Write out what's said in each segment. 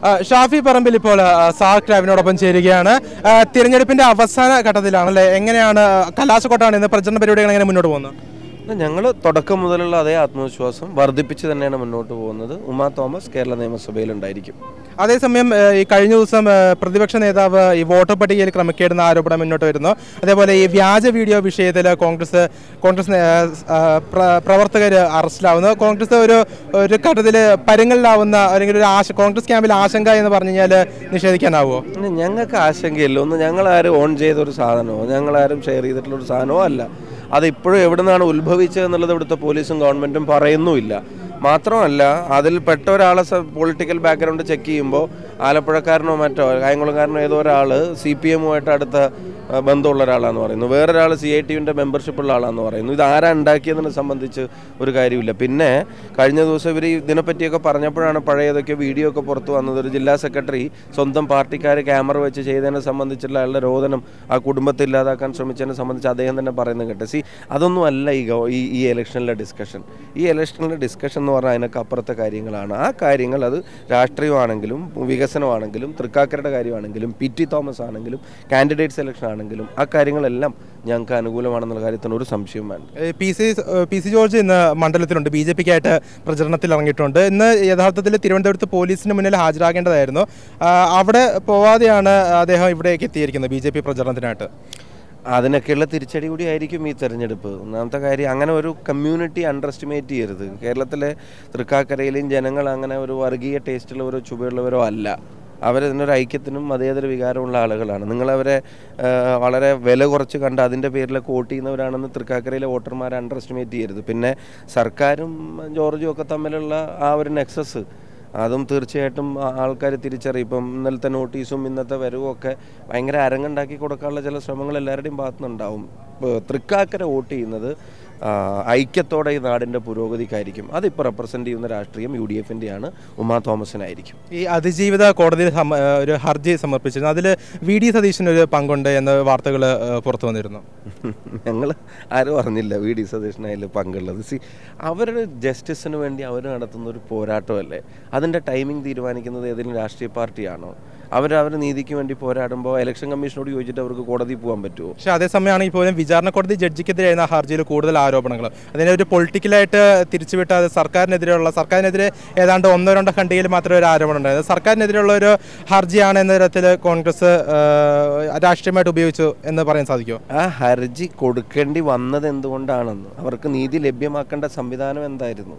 ആ, ഷാഫി പറമ്പിൽ ഇപ്പോൾ ആ, സാക് ലാബിനോടൊപ്പം ചേരുകയാണ് ആ, തിരഞ്ഞെടുപ്പിന്റെ അവസാന ഘട്ടത്തിലാണല്ലേ എങ്ങനെയാണ് കലാശക്കൊട്ടാണ് ഇന്ന് പ്രചരണ പരിപാടികൾ എങ്ങനെ മുന്നോട്ട് പോകുന്നത് ഞങ്ങൾ തുടക്കം മുതലുള്ള അതേ ആത്മവിശ്വാസം വർദ്ധിപ്പിച്ച് തന്നെയാണ് മുന്നോട്ട് പോകുന്നത് ഉമാ തോമസ് കേരള നിയമസഭയിൽ ഉണ്ടായിരിക്കും അതേസമയം ആ, ഈ കഴിഞ്ഞ ദിവസം ആ, പ്രതിപക്ഷ നേതാവ് ഈ വോട്ടർ പട്ടികയിൽ ക്രമക്കേടുന്ന ആരോപണം മുന്നോട്ട് വരുന്നു അതേപോലെ ഈ വ്യാജ വീഡിയോ വിഷയത്തിൽ കോൺഗ്രസ് കോൺഗ്രസ് നേ- ആ, പ്ര- പ്രവർത്തകർ അറസ്റ്റിലാവുന്നു കോൺഗ്രസ് ഒരു ഒരു ഘട്ടത്തിൽ പരുങ്ങലിലാവുന്ന അല്ലെങ്കിൽ ഒരു ആശ കോൺഗ്രസ് ക്യാമ്പിൽ ആശങ്ക എന്ന് പറഞ്ഞു കഴിഞ്ഞാൽ നിഷേധിക്കാനാവുമോ പിന്നെ ഞങ്ങൾക്ക് ആശങ്കയില്ല ഒന്ന് ഞങ്ങളാരും ഓൺ ചെയ്ത ഒരു സാധനമോ ഞങ്ങളാരും ഷെയർ ചെയ്തിട്ടുള്ള ഒരു സാധനമോ അല്ല അത് ഇപ്പോഴും എവിടെ നിന്നാണ് ഉത്ഭവിച്ചത് എന്നുള്ളത് ഇവിടുത്തെ പോലീസും ഗവൺമെൻറ്റും പറയുന്നുമില്ല മാത്രമല്ല അതിൽ പെട്ട ഒരാളെ പൊളിറ്റിക്കൽ ബാക്ക്ഗ്രൗണ്ട് ചെക്ക് ചെയ്യുമ്പോൾ ആലപ്പുഴക്കാരനോ മറ്റോ കായംകുളംകാരനോ ഏതോ ഒരാൾ സി പി എമ്മുമായിട്ട് അടുത്ത ആ, ബന്ധമുള്ള ഒരാളാന്ന് പറയുന്നു വേറൊരാൾ സി ഐ ടിവിൻ്റെ മെമ്പർഷിപ്പ് ഉള്ള ആളാന്ന് പറയുന്നു ഇത് ആരാ ഉണ്ടാക്കിയതിനെ സംബന്ധിച്ച് ഒരു കാര്യമില്ല പിന്നെ കഴിഞ്ഞ ദിവസം ഇവർ ഇതിനെപ്പറ്റിയൊക്കെ പറഞ്ഞപ്പോഴാണ് പഴയ ഏതൊക്കെ വീഡിയോ ഒക്കെ പുറത്ത് വന്നത് ഒരു ജില്ലാ സെക്രട്ടറി സ്വന്തം പാർട്ടിക്കാർ ക്യാമറ വെച്ച് ചെയ്തതിനെ സംബന്ധിച്ചുള്ള അയാളുടെ രോദനം ആ കുടുംബത്തെ ഇല്ലാതാക്കാൻ ശ്രമിച്ചതിനെ സംബന്ധിച്ച് അദ്ദേഹം തന്നെ പറയുന്നത് കേട്ടെ സി അതൊന്നും അല്ല ഈ ഗവ- ഈ ഈ ഇലക്ഷനിലെ ഡിസ്കഷൻ ഈ ഇലക്ഷനിലെ ഡിസ്കഷൻ എന്ന് പറഞ്ഞാൽ അതിനൊക്കെ അപ്പുറത്തെ കാര്യങ്ങളാണ് ആ കാര്യങ്ങൾ അത് രാഷ്ട്രീയമാണെങ്കിലും വികസനമാണെങ്കിലും തൃക്കാക്കരയുടെ കാര്യമാണെങ്കിലും പി ടി തോമസ് ആണെങ്കിലും കാൻഡിഡേറ്റ് സെലക്ഷൻ ആണെങ്കിലും ആ കാര്യങ്ങളെല്ലാം ഞങ്ങൾക്ക് അനുകൂലമാണെന്നുള്ള കാര്യത്തിന് ഒരു സംശയവും വേണ്ട ഏ, പി സി ഏ, പി സി ജോർജ് ഇന്ന് മണ്ഡലത്തിലുണ്ട് ബി ജെ പിക്കായിട്ട് പ്രചരണത്തിൽ ഇറങ്ങിയിട്ടുണ്ട് ഇന്ന് യഥാർത്ഥത്തിൽ തിരുവനന്തപുരത്ത് പോലീസിന് മുന്നിൽ ഹാജരാകേണ്ടതായിരുന്നു ആ, അവിടെ പോവാതെയാണ് അദ്ദേഹം ഇവിടേക്ക് എത്തിയിരിക്കുന്നത് ബി ജെ പി പ്രചരണത്തിനായിട്ട് അതിനൊക്കെയുള്ള തിരിച്ചടി കൂടി ആയിരിക്കും ഈ തെരഞ്ഞെടുപ്പ് ഒന്നാമത്തെ കാര്യം അങ്ങനെ ഒരു കമ്മ്യൂണിറ്റി അണ്ടർ എസ്റ്റിമേറ്റ് ചെയ്യരുത് കേരളത്തിലെ തൃക്കാക്കരയിലെയും ജനങ്ങൾ അങ്ങനെ ഒരു വർഗീയ ടേസ്റ്റുള്ളവരോ ചുവയുള്ളവരോ അല്ല അവരതിനൊരു ഐക്യത്തിനും മതേതര വികാരമുള്ള ആളുകളാണ് നിങ്ങളവരെ ആ, വളരെ വില കുറച്ച് കണ്ട് അതിൻ്റെ പേരിലൊക്കെ വോട്ട് ചെയ്യുന്നവരാണെന്ന് തൃക്കാക്കരയിലെ വോട്ടർമാരെ അണ്ടർ എസ്റ്റിമേറ്റ് ചെയ്യരുത് പിന്നെ സർക്കാരും ജോർജും ഒക്കെ തമ്മിലുള്ള ആ ഒരു നെക്സസ് അതും തീർച്ചയായിട്ടും ആൾക്കാർ തിരിച്ചറിയും ഇപ്പം ഇന്നലത്തെ നോട്ടീസും ഇന്നത്തെ വരവും ഒക്കെ ഭയങ്കര അരങ്ങുണ്ടാക്കി കൊടുക്കാനുള്ള ചില ശ്രമങ്ങൾ എല്ലാവരുടെയും ഭാഗത്തുനിന്നുണ്ടാവും ഇപ്പോൾ തൃക്കാക്കര വോട്ട് ചെയ്യുന്നത് ആ, ഐക്യത്തോടെ ഈ നാടിൻ്റെ പുരോഗതിക്കായിരിക്കും അതിപ്പോൾ റെപ്രസെൻ്റ് ചെയ്യുന്ന രാഷ്ട്രീയം യു ഡി എഫിൻ്റെയാണ് ഉമാ തോമസിനായിരിക്കും ഈ അതിജീവിത കോടതിയിൽ സമ- ഏ, ഒരു ഹർജി സമർപ്പിച്ചിരുന്നു അതിൽ വി ഡി സതീശന് ഒരു പങ്കുണ്ട് എന്ന് വാർത്തകൾ പുറത്തു വന്നിരുന്നു ഞങ്ങൾ ആരും പറഞ്ഞില്ല വി ഡി സതീഷനായാലും പങ്കുള്ളത് സി അവരുടെ ജസ്റ്റിസിന് വേണ്ടി അവർ നടത്തുന്ന ഒരു പോരാട്ടമല്ലേ അതിൻ്റെ ടൈമിംഗ് തീരുമാനിക്കുന്നത് ഏതെങ്കിലും രാഷ്ട്രീയ പാർട്ടിയാണോ അവർ അവർ നീതിക്ക് വേണ്ടി പോരാടുമ്പോൾ ഇലക്ഷൻ കമ്മീഷനോട് ചോദിച്ചിട്ട് അവർക്ക് കോടതി പോകാൻ പറ്റുമോ പക്ഷേ അതേസമയമാണെങ്കിൽ പോലും വിചാരണ കോടതി ജഡ്ജിക്കെതിരെയായിരുന്ന ഹർജിയിൽ കൂടുതൽ ആരോപണങ്ങൾ അതിനെ ഒരു പൊളിറ്റിക്കലായിട്ട് തിരിച്ചുവിട്ട അത് സർക്കാരിനെതിരെയുള്ള സർക്കാരിനെതിരെ ഏതാണ്ട് ഒന്നോ രണ്ടോ ഖണ്ഡികയിൽ മാത്രമേ ഒരു ആരോപണം ഉണ്ടായത് സർക്കാരിനെതിരെയുള്ള ഒരു ഹർജിയാണ് എന്ന തരത്തിൽ കോൺഗ്രസ് ആ, രാഷ്ട്രീയമായിട്ട് ഉപയോഗിച്ചു എന്ന് പറയാൻ സാധിക്കുമോ ആ ഹർജി കൊടുക്കേണ്ടി വന്നത് എന്തുകൊണ്ടാണെന്ന് അവർക്ക് നീതി ലഭ്യമാക്കേണ്ട സംവിധാനം എന്തായിരുന്നു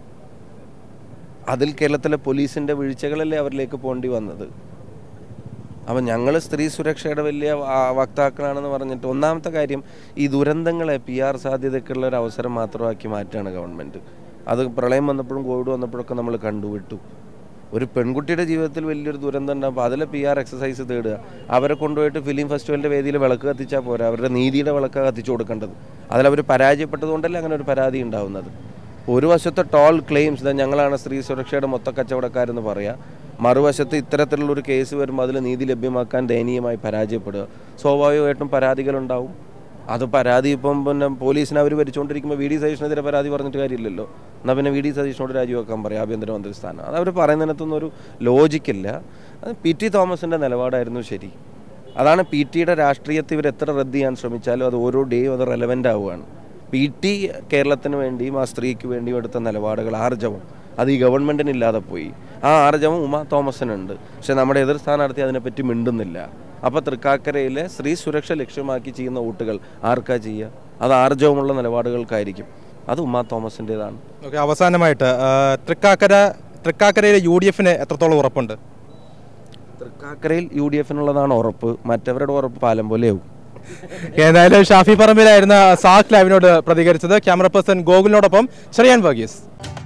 അതിൽ കേരളത്തിലെ പോലീസിൻ്റെ വീഴ്ചകളല്ലേ അവരിലേക്ക് പോകേണ്ടി വന്നത് അപ്പം ഞങ്ങൾ സ്ത്രീ സുരക്ഷയുടെ വലിയ ആ, വക്താക്കളാണെന്ന് പറഞ്ഞിട്ട് ഒന്നാമത്തെ കാര്യം ഈ ദുരന്തങ്ങളെ പി ആർ സാധ്യതയ്ക്കുള്ള ഒരു അവസരം മാത്രമാക്കി മാറ്റുകയാണ് ഗവൺമെൻറ് അത് പ്രളയം വന്നപ്പോഴും കോവിഡ് വന്നപ്പോഴൊക്കെ നമ്മൾ കണ്ടുവിട്ടു ഒരു പെൺകുട്ടിയുടെ ജീവിതത്തിൽ വലിയൊരു ദുരന്തം ഉണ്ടാകുമ്പോൾ അതിലെ പി ആർ എക്സസൈസ് തേടുക അവരെ കൊണ്ടുപോയിട്ട് ഫിലിം ഫെസ്റ്റിവലിൻ്റെ വേദിയിൽ വിളക്ക് കത്തിച്ചാൽ പോരാ അവരുടെ നീതിയുടെ വിളക്ക് കത്തിച്ചു കൊടുക്കേണ്ടത് അതിലവർ പരാജയപ്പെട്ടതുകൊണ്ടല്ലേ അങ്ങനെ ഒരു പരാതി ഉണ്ടാവുന്നത് ഒരു വശത്തെ ടോൾ ക്ലെയിംസ് ഇതാ ഞങ്ങളാണ് സ്ത്രീ സുരക്ഷയുടെ മൊത്ത കച്ചവടക്കാരെന്ന് പറയാം മറുവശത്ത് ഇത്തരത്തിലുള്ള ഒരു കേസ് വരുമ്പോൾ അതിൽ നീതി ലഭ്യമാക്കാൻ ദയനീയമായി പരാജയപ്പെടുക സ്വാഭാവികമായിട്ടും പരാതികളുണ്ടാവും അത് പരാതി ഇപ്പം പിന്നെ പോലീസിനെ അവർ ഭരിച്ചുകൊണ്ടിരിക്കുമ്പോൾ വി ഡി സതീഷിനെതിരെ പരാതി പറഞ്ഞിട്ട് കാര്യമില്ലല്ലോ എന്നാൽ പിന്നെ വി ഡി സതീഷിനോട് രാജിവെക്കാൻ പറയും ആഭ്യന്തരമന്ത്രി സ്ഥാനം അത് അവർ പറയുന്നതിനകത്തൊന്നും ഒരു ലോജിക്കില്ല അത് പി ടി തോമസിൻ്റെ നിലപാടായിരുന്നു ശരി അതാണ് പി ടിയുടെ രാഷ്ട്രീയത്തെ ഇവർ എത്ര റദ്ദ് ചെയ്യാൻ ശ്രമിച്ചാലും അത് ഓരോ ഡേയും അത് റെലവൻ്റ് ആവുകയാണ് പി ടി കേരളത്തിന് വേണ്ടിയും ആ സ്ത്രീക്ക് വേണ്ടിയും എടുത്ത നിലപാടുകൾ ആർജവം അത് ഈ ഗവൺമെൻറ്റിന് ഇല്ലാതെ പോയി ആ ആർജവം ഉമാ തോമസിനുണ്ട് പക്ഷെ നമ്മുടെ എതിർ സ്ഥാനാർത്ഥി അതിനെപ്പറ്റി മിണ്ടുന്നില്ല അപ്പോൾ തൃക്കാക്കരയിലെ സ്ത്രീ സുരക്ഷ ലക്ഷ്യമാക്കി ചെയ്യുന്ന വോട്ടുകൾ ആർക്കാ ചെയ്യുക അത് ആർജവമുള്ള നിലപാടുകൾക്കായിരിക്കും അത് ഉമാ തോമസിൻ്റെതാണ് ഓക്കെ അവസാനമായിട്ട് ആ, തൃക്കാക്കര തൃക്കാക്കരയിലെ യു ഡി എഫിന് എത്രത്തോളം ഉറപ്പുണ്ട് തൃക്കാക്കരയിൽ യു ഡി എഫിനുള്ളതാണ് ഉറപ്പ് മറ്റവരുടെ ഉറപ്പ് പാലം പോലെയാവും ഏതായാലും ഷാഫി പറമ്പിലായിരുന്ന സാക് ലാബിനോട് പ്രതികരിച്ചത് ക്യാമറ പേഴ്സൺ ഗോകുലിനോടൊപ്പം ചെറിയാൻ വർഗീസ്